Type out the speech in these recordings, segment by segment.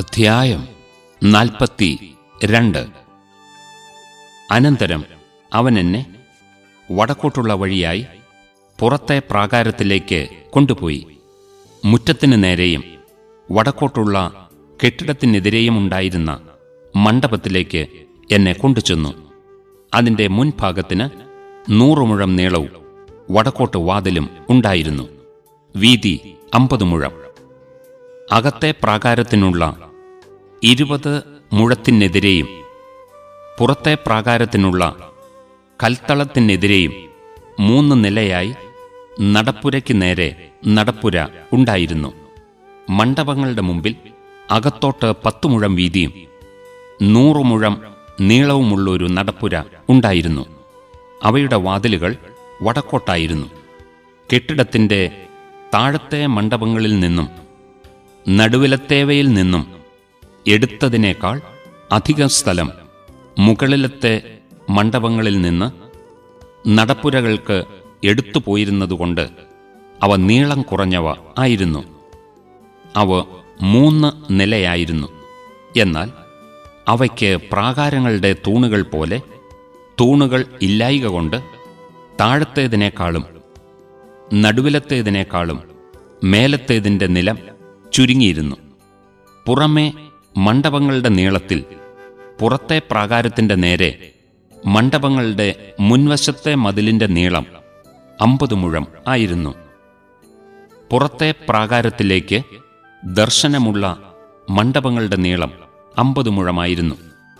അധ്യായം നാൽപ്പത്തി രണ്ട് അനന്തരം അവൻ എന്നെ വടക്കോട്ടുള്ള വഴിയായി പുറത്തെ പ്രാകാരത്തിലേക്ക് കൊണ്ടുപോയി മുറ്റത്തിന് നേരെയും വടക്കോട്ടുള്ള കെട്ടിടത്തിനെതിരെയും ഉണ്ടായിരുന്ന മണ്ഡപത്തിലേക്ക് എന്നെ കൊണ്ടുചെന്നു അതിന്റെ മുൻഭാഗത്തിന് നൂറ് മുഴം നീളവും വടക്കോട്ട് വാതിലും ഉണ്ടായിരുന്നു വീതി അമ്പത് മുഴം അകത്തെ പ്രാകാരത്തിനുള്ള ഇരുപത് മുഴത്തിനെതിരെയും പുറത്തെ പ്രാകാരത്തിനുള്ള കൽത്തളത്തിനെതിരെയും മൂന്ന് നിലയായി നടപ്പുരയ്ക്ക് നേരെ നടപ്പുര ഉണ്ടായിരുന്നു മണ്ഡപങ്ങളുടെ മുമ്പിൽ അകത്തോട്ട് പത്തു മുഴം വീതിയും നൂറു മുഴം നീളവുമുള്ളൊരു നടപ്പുര ഉണ്ടായിരുന്നു അവയുടെ വാതിലുകൾ വടക്കോട്ടായിരുന്നു കെട്ടിടത്തിന്റെ താഴത്തെ മണ്ഡപങ്ങളിൽ നിന്നും നടുവിലത്തേവയിൽ നിന്നും എടുത്തതിനേക്കാൾ അധിക സ്ഥലം മുകളിലത്തെ മണ്ഡപങ്ങളിൽ നിന്ന് നടപ്പുരകൾക്ക് എടുത്തു പോയിരുന്നതുകൊണ്ട് അവ നീളം കുറഞ്ഞവ ആയിരുന്നു അവ മൂന്ന് നിലയായിരുന്നു എന്നാൽ അവയ്ക്ക് പ്രാകാരങ്ങളുടെ തൂണുകൾ പോലെ തൂണുകൾ ഇല്ലായിക കൊണ്ട് താഴത്തേതിനേക്കാളും നടുവിലത്തേതിനേക്കാളും മേലത്തേതിന്റെ നിലം ചുരുങ്ങിയിരുന്നു പുറമേ മണ്ഡപങ്ങളുടെ നീളത്തിൽ പുറത്തെ പ്രാകാരത്തിന്റെ നേരെ മണ്ഡപങ്ങളുടെ മുൻവശത്തെ മതിലിന്റെ നീളം അമ്പത് മുഴം ആയിരുന്നു പുറത്തെ പ്രാകാരത്തിലേക്ക് ദർശനമുള്ള മണ്ഡപങ്ങളുടെ നീളം അമ്പത് മുഴമായിരുന്നു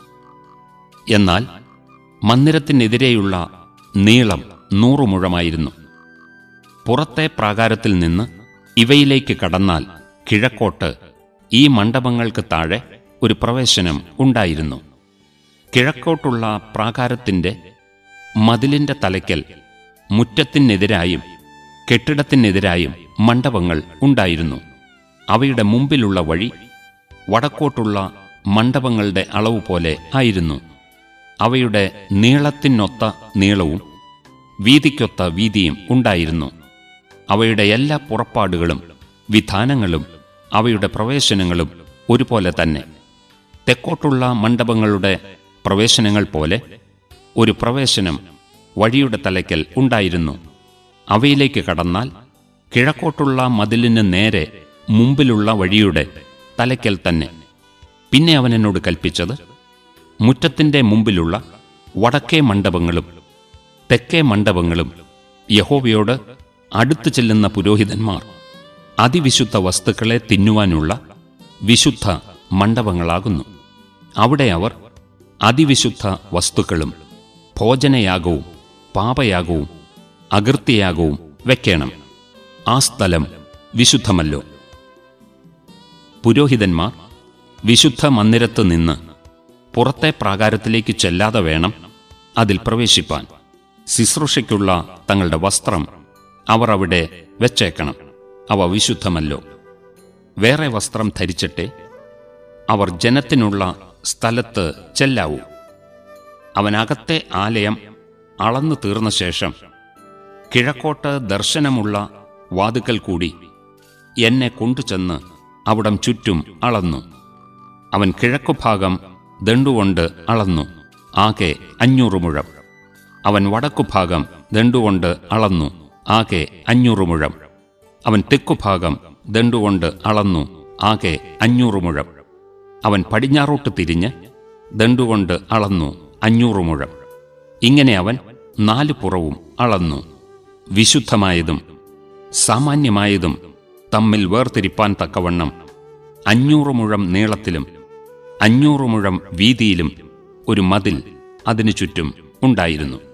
എന്നാൽ മന്ദിരത്തിനെതിരെയുള്ള നീളം നൂറു മുഴമായിരുന്നു പുറത്തെ പ്രാകാരത്തിൽ നിന്ന് ഇവയിലേക്ക് കടന്നാൽ കിഴക്കോട്ട് ഈ മണ്ഡപങ്ങൾക്ക് താഴെ ഒരു പ്രവേശനം ഉണ്ടായിരുന്നു കിഴക്കോട്ടുള്ള പ്രാകാരത്തിന്റെ മതിലിന്റെ തലയ്ക്കൽ മുറ്റത്തിനെതിരായും കെട്ടിടത്തിനെതിരായും മണ്ഡപങ്ങൾ ഉണ്ടായിരുന്നു അവയുടെ മുമ്പിലുള്ള വഴി വടക്കോട്ടുള്ള മണ്ഡപങ്ങളുടെ അളവ് പോലെ ആയിരുന്നു അവയുടെ നീളത്തിനൊത്ത നീളവും വീതിക്കൊത്ത വീതിയും ഉണ്ടായിരുന്നു അവയുടെ എല്ലാ പുറപ്പാടുകളും വിധാനങ്ങളും അവയുടെ പ്രവേശനങ്ങളും ഒരുപോലെ തന്നെ തെക്കോട്ടുള്ള മണ്ഡപങ്ങളുടെ പ്രവേശനങ്ങൾ പോലെ ഒരു പ്രവേശനം വഴിയുടെ തലയ്ക്കൽ ഉണ്ടായിരുന്നു അവയിലേക്ക് കടന്നാൽ കിഴക്കോട്ടുള്ള മതിലിന് നേരെ മുമ്പിലുള്ള വഴിയുടെ തലയ്ക്കൽ തന്നെ പിന്നെ അവൻ എന്നോട് കൽപ്പിച്ചത് മുറ്റത്തിന്റെ മുമ്പിലുള്ള വടക്കേ മണ്ഡപങ്ങളും തെക്കേ മണ്ഡപങ്ങളും യഹോവയോട് അടുത്തു ചെല്ലുന്ന പുരോഹിതന്മാർ അതിവിശുദ്ധ വസ്തുക്കളെ തിന്നുവാനുള്ള വിശുദ്ധ മണ്ഡപങ്ങളാകുന്നു അവിടെ അവർ അതിവിശുദ്ധ വസ്തുക്കളും ഭോജനയാഗവും പാപയാഗവും അകൃത്യയാഗവും വെക്കണം ആ സ്ഥലം വിശുദ്ധമല്ലോ പുരോഹിതന്മാർ വിശുദ്ധ മന്ദിരത്ത് നിന്ന് പുറത്തെ പ്രാകാരത്തിലേക്ക് ചെല്ലാതെ വേണം അതിൽ പ്രവേശിപ്പാൻ ശുശ്രൂഷയ്ക്കുള്ള തങ്ങളുടെ വസ്ത്രം അവർ അവിടെ വെച്ചേക്കണം അവ വിശുദ്ധമല്ലോ വേറെ വസ്ത്രം ധരിച്ചിട്ടേ അവർ ജനത്തിനുള്ള സ്ഥലത്ത് ചെല്ലാവൂ അവനകത്തെ ആലയം അളന്നു തീർന്ന ശേഷം കിഴക്കോട്ട് ദർശനമുള്ള വാതുക്കൽ കൂടി എന്നെ കൊണ്ടുചെന്ന് അവിടം ചുറ്റും അളന്നു അവൻ കിഴക്കുഭാഗം ദണ്ടുകൊണ്ട് അളന്നു ആകെ അഞ്ഞൂറ് മുഴം അവൻ വടക്കുഭാഗം ദണ്ടുകൊണ്ട് അളന്നു ആകെ അഞ്ഞൂറ് മുഴം അവൻ തെക്കുഭാഗം ദണ്ടുകൊണ്ട് അളന്നു ആകെ അഞ്ഞൂറ് മുഴം അവൻ പടിഞ്ഞാറോട്ട് തിരിഞ്ഞ് ദണ്ടുകൊണ്ട് അളന്നു അഞ്ഞൂറ് മുഴം ഇങ്ങനെ അവൻ നാല് പുറവും അളന്നു വിശുദ്ധമായതും സാമാന്യമായതും തമ്മിൽ വേർതിരിപ്പാൻ തക്കവണ്ണം അഞ്ഞൂറ് മുഴം നീളത്തിലും അഞ്ഞൂറ് മുഴം വീതിയിലും ഒരു മതിൽ അതിനു ചുറ്റും ഉണ്ടായിരുന്നു